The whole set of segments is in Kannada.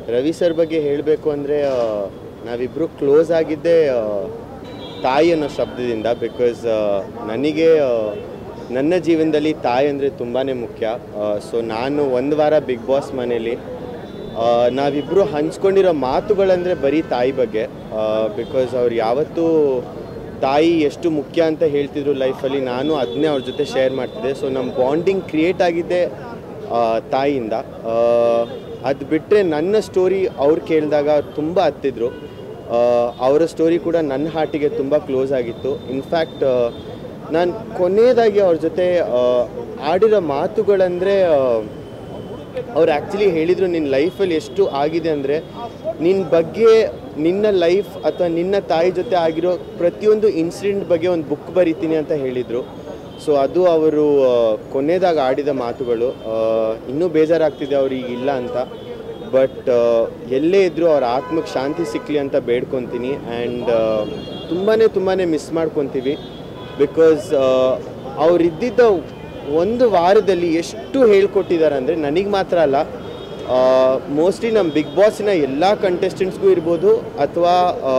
ರವಿ ಸರ್ ಬಗ್ಗೆ ಹೇಳಬೇಕು ಅಂದರೆ ನಾವಿಬ್ಬರು ಕ್ಲೋಸ್ ಆಗಿದ್ದೇ ಆ, ತಾಯಿ ಅನ್ನೋ ಶಬ್ದದಿಂದ ಬಿಕಾಸ್ ನನಗೆ ಆ, ನನ್ನ ಜೀವನದಲ್ಲಿ ತಾಯಿ ಅಂದರೆ ತುಂಬಾ ಮುಖ್ಯ ಸೊ ನಾನು ಒಂದು ವಾರ ಬಿಗ್ ಬಾಸ್ ಮನೇಲಿ ಆ, ನಾವಿಬ್ಬರು ಹಂಚ್ಕೊಂಡಿರೋ ಮಾತುಗಳಂದರೆ ಬರೀ ತಾಯಿ ಬಗ್ಗೆ ಬಿಕಾಸ್ ಅವ್ರು ಯಾವತ್ತೂ ತಾಯಿ ಎಷ್ಟು ಮುಖ್ಯ ಅಂತ ಹೇಳ್ತಿದ್ರು ಲೈಫಲ್ಲಿ ನಾನು ಅದನ್ನೇ ಅವ್ರ ಜೊತೆ ಶೇರ್ ಮಾಡ್ತಿದ್ದೆ ಸೊ ನಮ್ಮ ಬಾಂಡಿಂಗ್ ಕ್ರಿಯೇಟ್ ಆಗಿದ್ದೆ ಆ, ತಾಯಿಯಿಂದ ಅದು ಬಿಟ್ಟರೆ ನನ್ನ ಸ್ಟೋರಿ ಅವ್ರು ಕೇಳಿದಾಗ ಅವ್ರು ತುಂಬ ಹತ್ತಿದ್ರು ಆ, ಅವರ ಸ್ಟೋರಿ ಕೂಡ ನನ್ನ ಹಾರ್ಟಿಗೆ ತುಂಬ ಕ್ಲೋಸ್ ಆಗಿತ್ತು ಇನ್ಫ್ಯಾಕ್ಟ್ ನಾನು ಕೊನೆಯದಾಗಿ ಅವ್ರ ಜೊತೆ ಆ, ಆಡಿರೋ ಮಾತುಗಳಂದರೆ ಅವ್ರು ಆ್ಯಕ್ಚುಲಿ ಹೇಳಿದರು ನಿನ್ನ ಲೈಫಲ್ಲಿ ಎಷ್ಟು ಆಗಿದೆ ಅಂದರೆ ನಿನ್ನ ಬಗ್ಗೆ ನಿನ್ನ ಲೈಫ್ ಅಥವಾ ನಿನ್ನ ತಾಯಿ ಜೊತೆ ಆಗಿರೋ ಪ್ರತಿಯೊಂದು ಇನ್ಸಿಡೆಂಟ್ ಬಗ್ಗೆ ಒಂದು ಬುಕ್ ಬರಿತೀನಿ ಅಂತ ಹೇಳಿದರು ಸೊ ಅದು ಅವರು ಆ, ಕೊನೆದಾಗ ಆಡಿದ ಮಾತುಗಳು ಆ, ಇನ್ನೂ ಬೇಜಾರಾಗ್ತಿದೆ ಅವ್ರಿಗೆ ಇಲ್ಲ ಅಂತ ಬಟ್ ಎಲ್ಲೇ ಇದ್ದರೂ ಅವ್ರ ಆತ್ಮಕ್ಕೆ ಶಾಂತಿ ಸಿಕ್ಕಲಿ ಅಂತ ಬೇಡ್ಕೊತೀನಿ ಆ್ಯಂಡ್ ತುಂಬಾ ತುಂಬಾ ಮಿಸ್ ಮಾಡ್ಕೊತೀವಿ ಬಿಕಾಸ್ ಅವರಿದ್ದಿದ್ದ ಒಂದು ವಾರದಲ್ಲಿ ಎಷ್ಟು ಹೇಳ್ಕೊಟ್ಟಿದ್ದಾರೆ ಅಂದರೆ ನನಗೆ ಮಾತ್ರ ಅಲ್ಲ ಮೋಸ್ಟ್ಲಿ ನಮ್ಮ ಬಿಗ್ ಬಾಸಿನ ಎಲ್ಲ ಕಂಟೆಸ್ಟೆಂಟ್ಸ್ಗೂ ಇರ್ಬೋದು ಅಥವಾ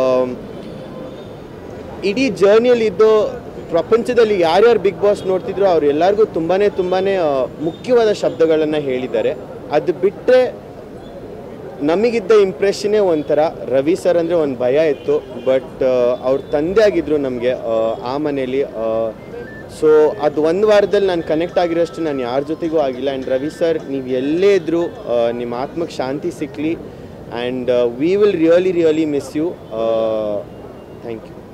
ಇಡೀ ಜರ್ನಿಯಲ್ಲಿ ಇದ್ದು ಪ್ರಪಂಚದಲ್ಲಿ ಯಾರ್ಯಾರು ಬಿಗ್ ಬಾಸ್ ನೋಡ್ತಿದ್ರು ಅವ್ರು ಎಲ್ಲರಿಗೂ ತುಂಬಾ ತುಂಬಾ ಮುಖ್ಯವಾದ ಶಬ್ದಗಳನ್ನು ಹೇಳಿದ್ದಾರೆ ಅದು ಬಿಟ್ಟರೆ ನಮಗಿದ್ದ ಇಂಪ್ರೆಷನ್ನೇ ಒಂಥರ ರವಿ ಸರ್ ಅಂದರೆ ಒಂದು ಭಯ ಇತ್ತು ಬಟ್ ಅವ್ರ ತಂದೆ ಆಗಿದ್ರು ನಮಗೆ ಆ ಮನೇಲಿ ಸೊ ಅದು ಒಂದು ವಾರದಲ್ಲಿ ನಾನು ಕನೆಕ್ಟ್ ಆಗಿರೋಷ್ಟು ನಾನು ಯಾರ ಜೊತೆಗೂ ಆಗಿಲ್ಲ ಆ್ಯಂಡ್ ರವಿ ಸರ್ ನೀವು ಎಲ್ಲೇ ಇದ್ದರೂ ನಿಮ್ಮ ಆತ್ಮಕ್ಕೆ ಶಾಂತಿ ಸಿಕ್ಕಲಿ and we will really really miss you thank you